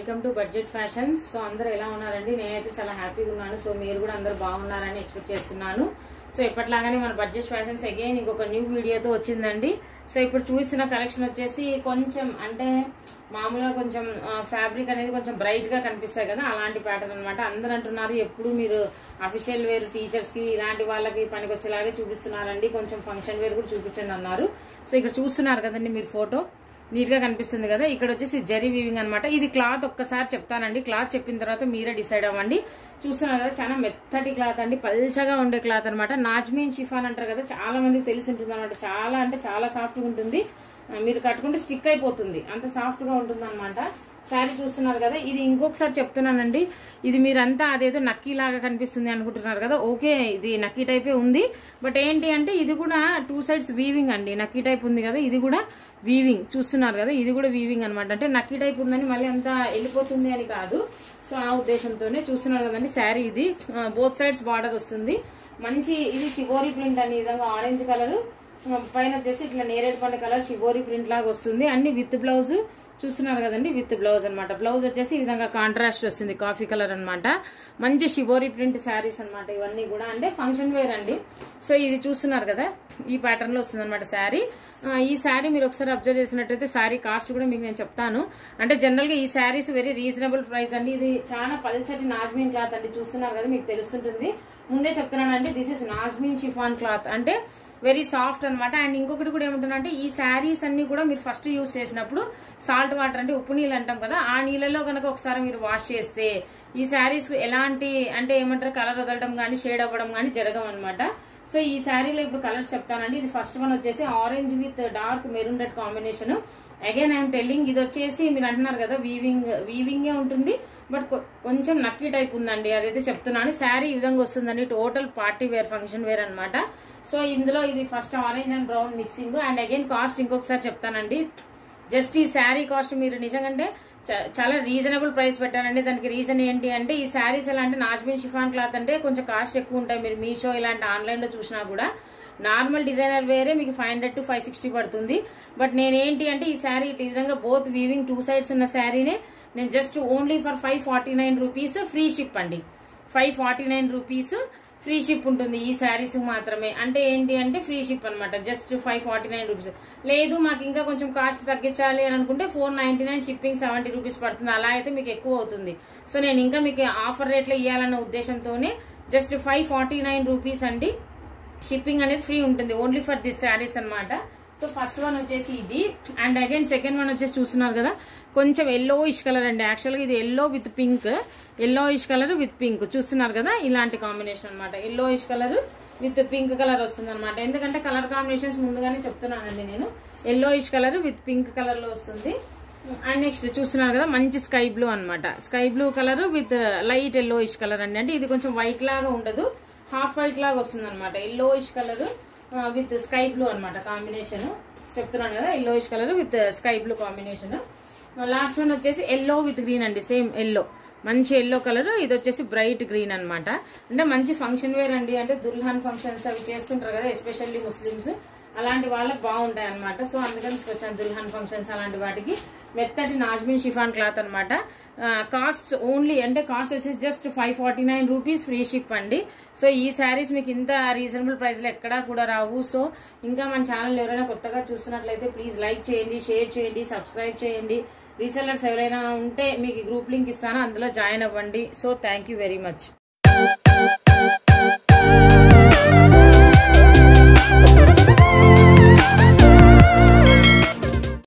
welcome to budget fashions so అందరూ ఎలా ఉన్నారండి నేనైతే చాలా హ్యాపీగా ఉన్నాను సో మీరు కూడా అందరూ బాగున్నారని ఎక్స్పెక్ట్ చేస్తున్నాను సో ఇప్పట్లాగానే మన బడ్జెట్ ఫ్యాషన్స్ అగైన్ ఇంకొక న్యూ వీడియోతో వచ్చిందండి సో ఇప్పుడు చూసిన కలెక్షన్ వచ్చేసి కొంచెం అంటే మామూలుగా కొంచెం ఫ్యాబ్రిక్ అనేది కొంచెం బ్రైట్ గా కనిపిస్తాయి కదా అలాంటి ప్యాటర్న్ అనమాట అందరూ అంటున్నారు ఎప్పుడు మీరు అఫీషియల్ వేర్ టీచర్స్ కి ఇలాంటి వాళ్ళకి పనికొచ్చేలాగే చూపిస్తున్నారండి కొంచెం ఫంక్షన్ వేర్ కూడా చూపించండి అన్నారు సో ఇక్కడ చూస్తున్నారు కదండి మీరు ఫోటో నీట్ గా కనిపిస్తుంది కదా ఇక్కడ వచ్చేసి జరీ వీవింగ్ అనమాట ఇది క్లాత్ ఒక్కసారి చెప్తానండి క్లాత్ చెప్పిన తర్వాత మీరే డిసైడ్ అవ్వండి చూస్తున్నారు కదా చాలా మెత్తటి క్లాత్ అండి పల్చగా ఉండే క్లాత్ అనమాట నాజ్మీన్ షిఫాన్ అంటారు కదా చాలా మందికి తెలిసి ఉంటుంది అనమాట చాలా అంటే చాలా సాఫ్ట్ గా ఉంటుంది ఆ, మీరు కట్టుకుంటే స్టిక్ అయిపోతుంది అంత సాఫ్ట్ గా ఉంటుంది అనమాట శారీ చూస్తున్నారు కదా ఇది ఇంకొకసారి చెప్తున్నానండి ఇది మీరంతా అదేదో నక్కీ లాగా కనిపిస్తుంది అనుకుంటున్నారు కదా ఓకే ఇది నక్కీ టైపే ఉంది బట్ ఏంటి అంటే ఇది కూడా టూ సైడ్స్ వీవింగ్ అండి నక్కీ టైప్ ఉంది కదా ఇది కూడా వీవింగ్ చూస్తున్నారు కదా ఇది కూడా వీవింగ్ అనమాట అంటే నక్కీ టైప్ ఉందని మళ్ళీ అంతా వెళ్ళిపోతుంది అని కాదు సో ఆ ఉద్దేశంతోనే చూస్తున్నారు కదండి శారీ ఇది బోత్ సైడ్స్ బార్డర్ వస్తుంది మంచి ఇది శివోరి ప్రింట్ అని ఈ విధంగా ఆరెంజ్ కలర్ పైన వచ్చేసి ఇట్లా నేరేడు పండు కలర్ శివోరి ప్రింట్ లాగా వస్తుంది అన్ని విత్ బ్లౌజ్ చూస్తున్నారు కదండి విత్ బ్లౌజ్ అన్నమాట బ్లౌజ్ వచ్చేసి ఈ విధంగా కాంట్రాస్ట్ వస్తుంది కాఫీ కలర్ అన్నమాట మంచి షిబోరి ప్రింట్ శారీస్ అన్నమాట ఇవన్నీ కూడా అంటే ఫంక్షన్ వేర్ అండి సో ఇది చూస్తున్నారు కదా ఈ ప్యాటర్న్ లో వస్తుంది అనమాట శారీ ఈ శారీ మీరు ఒకసారి అబ్జర్వ్ చేసినట్టయితే శారీ కాస్ట్ కూడా మీకు నేను చెప్తాను అంటే జనరల్ గా ఈ శారీస్ వెరీ రీజనబుల్ ప్రైస్ అండి ఇది చాలా పల్చటి నాజ్మీన్ క్లాత్ అండి చూస్తున్నారు కదా మీకు తెలుస్తుంటుంది ముందే చెప్తున్నానండి this is Nazmin chiffon cloth అంటే వెరీ సాఫ్ట్ అన్నమాట అండ్ ఇంకొకటి కూడా ఏమంటుందంటే ఈ శారీస్ అన్ని కూడా మీరు ఫస్ట్ యూస్ చేసినప్పుడు సాల్ట్ వాటర్ అంటే ఉప్పు నీళ్ళు అంటాం కదా ఆ నీళ్ళలో కనుక ఒకసారి మీరు వాష్ చేస్తే ఈ శారీస్ ఎలాంటి అంటే ఏమంటారు కలర్ వదలడం కానీ షేడ్ అవ్వడం కానీ జరగవు అనమాట సో ఈ శారీలో ఇప్పుడు కలర్స్ చెప్తానండి ఇది ఫస్ట్ వన్ వచ్చేసి orange with dark maroon red combination again I'm telling ఇది వచ్చేసి మీరు అంటున్నారు కదా వీవింగ్ వీవింగే ఉంటుంది బట్ కొంచెం నక్కీ టైప్ ఉందండి అదైతే చెప్తున్నాను శారీ ఈ విధంగా వస్తుందండి total party wear function wear అన్నమాట సో ఇందులో ఇది first orange and brown mixing and again cost ఇంకొకసారి చెప్తానండి జస్ట్ ఈ శారీ కాస్ట్ మీరు నిజంగా చ- చాలా రీజనబుల్ ప్రైస్ పెట్టారండి దానికి రీజన్ ఏంటి అంటే ఈ శారీస్ ఎలా అంటే నాజ్మిన్ షిఫాన్ క్లాత్ అంటే కొంచెం కాస్ట్ ఎక్కువ ఉంటాయి మీరు మీషో ఇలాంటి ఆన్లైన్ లో చూసినా కూడా నార్మల్ డిజైనర్ వేరే మీకు five hundred to five sixty పడుతుంది బట్ నేను ఏంటి అంటే ఈ శారీ ఈ విధంగా బోత్ వీవింగ్ టూ సైడ్స్ ఉన్న శారీనే నేను just only for five forty nine rupees free ship అండి five forty nine rupees free ship ఉంటుంది ఈ శారీస్ మాత్రమే అంటే ఏంటి అంటే ఫ్రీ షిప్ అనమాట just five forty nine rupees లేదు మాకు ఇంకా కొంచెం కాస్ట్ తగ్గించాలి అని అనుకుంటే four ninety nine shipping seventy rupees పడుతుంది అలా అయితే మీకు ఎక్కువ అవుతుంది సో నేను ఇంకా మీకు ఆఫర్ రేట్లో ఇవ్వాలన్న ఉద్దేశంతోనే just five forty nine rupees అండి షిప్పింగ్ అనేది ఫ్రీ ఉంటుంది ఓన్లీ ఫర్ దిస్ శారీస్ అన్నమాట సో ఫస్ట్ వన్ వచ్చేసి ఇది అండ్ అగైన్ సెకండ్ వన్ వచ్చేసి చూస్తున్నారు కదా కొంచెం ఎల్లో ఇష్ కలర్ అండి యాక్చువల్గా ఇది yellow with pink yellowish colour with pink చూస్తున్నారు కదా ఇలాంటి కాంబినేషన్ అన్నమాట yellow yellowish colour with pink colour వస్తుంది అనమాట ఎందుకంటే కలర్ కాంబినేషన్స్ ముందుగానే చెప్తున్నానండి నేను yellow yellowish colour with pink colour లో వస్తుంది అండ్ నెక్స్ట్ చూస్తున్నారు కదా మంచి స్కై బ్లూ అన్నమాట sky blue colour with light yellowish colour అండి అంటే ఇది కొంచెం వైట్ లాగా ఉండదు హాఫ్ వైట్ లాగా వస్తుంది అనమాట yellowish colour with sky blue అనమాట కాంబినేషన్ చెప్తున్నాను కదా yellowish colour with sky blue combination last one వచ్చేసి ఎల్లో విత్ గ్రీన్ అండి సేమ్ ఎల్లో మంచి ఎల్లో కలర్ ఇది వచ్చేసి బ్రైట్ గ్రీన్ అన్నమాట అంటే మంచి ఫంక్షన్ వేర్ అండి అంటే దుల్హన్ ఫంక్షన్స్ అవి చేస్తుంటారు కదా ఎస్పెషల్లీ ముస్లిమ్స్ అలాంటి వాళ్ళకి బాగుంటాయి అనమాట సో అందుకని వచ్చాను దుల్హన్ ఫంక్షన్స్ అలాంటి వాటికి మెత్తటి నాజ్మిన్ షిఫాన్ క్లాత్ అనమాట కాస్ట్ ఓన్లీ అంటే కాస్ట్ వచ్చేసి just five forty nine rupees free ship అండి సో ఈ శారీస్ మీకు ఇంత రీజనబుల్ ప్రైస్ లో ఎక్కడా కూడా రావు సో ఇంకా మన ఛానల్ ఎవరైనా కొత్తగా చూస్తున్నట్లయితే ప్లీజ్ లైక్ చేయండి షేర్ చేయండి సబ్స్క్రైబ్ చేయండి రీసెల్లర్స్ ఎవరైనా ఉంటే మీకు గ్రూప్ లింక్ ఇస్తాను అందులో జాయిన్ అవ్వండి సో థ్యాంక్ వెరీ మచ్